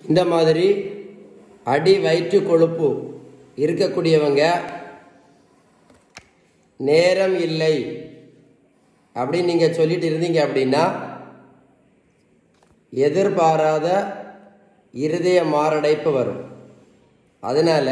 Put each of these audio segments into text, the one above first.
இந்த மாதிரி அடி வயிற்று கொழுப்பு இருக்கக்கூடியவங்க நேரம் இல்லை அப்படின்னு நீங்கள் சொல்லிட்டு இருந்தீங்க அப்படின்னா எதிர்பாராத இருதய மாரடைப்பு வரும் அதனால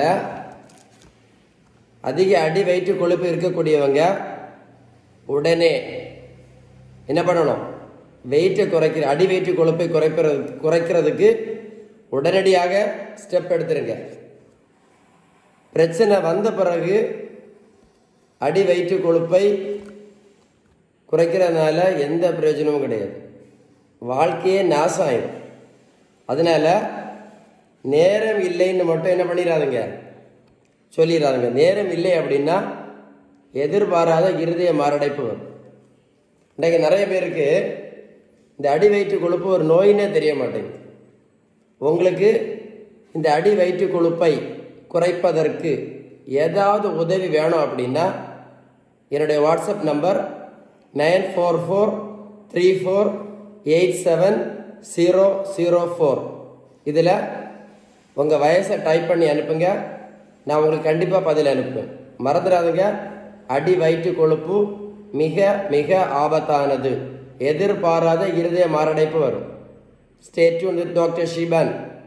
அதிக அடி வயிற்று கொழுப்பு இருக்கக்கூடியவங்க உடனே என்ன பண்ணணும் வெயிட்டை குறைக்கிற அடி வயிற்று கொழுப்பை குறைக்கிறது குறைக்கிறதுக்கு உடனடியாக ஸ்டெப் எடுத்துருங்க பிரச்சனை வந்த பிறகு அடி வயிற்று கொழுப்பை குறைக்கிறதுனால எந்த பிரயோஜனமும் கிடையாது வாழ்க்கையே நாசம் ஆயிடும் அதனால நேரம் இல்லைன்னு மட்டும் என்ன பண்ணிடாதுங்க சொல்லிடாதுங்க நேரம் இல்லை அப்படின்னா எதிர்பாராத இருதய மாரடைப்பு வரும் இன்றைக்கு நிறைய பேருக்கு இந்த அடி வயிற்று கொழுப்பு ஒரு நோயினே தெரிய மாட்டேங்குது உங்களுக்கு இந்த அடி வயிற்று கொழுப்பை குறைப்பதற்கு ஏதாவது உதவி வேணும் அப்படின்னா என்னுடைய WhatsApp number nine four four three four eight seven zero zero four இதில் உங்கள் வயசை டைப் பண்ணி அனுப்புங்க நான் உங்களுக்கு கண்டிப்பாக பதில் அனுப்புவேன் மறந்துடாதுங்க அடி வயிற்று கொழுப்பு மிக மிக ஆபத்தானது எதிர்பாராத இருதய மாரடைப்பு வரும் ஸ்டேட்யூன் வித் டாக்டர் ஷீபான்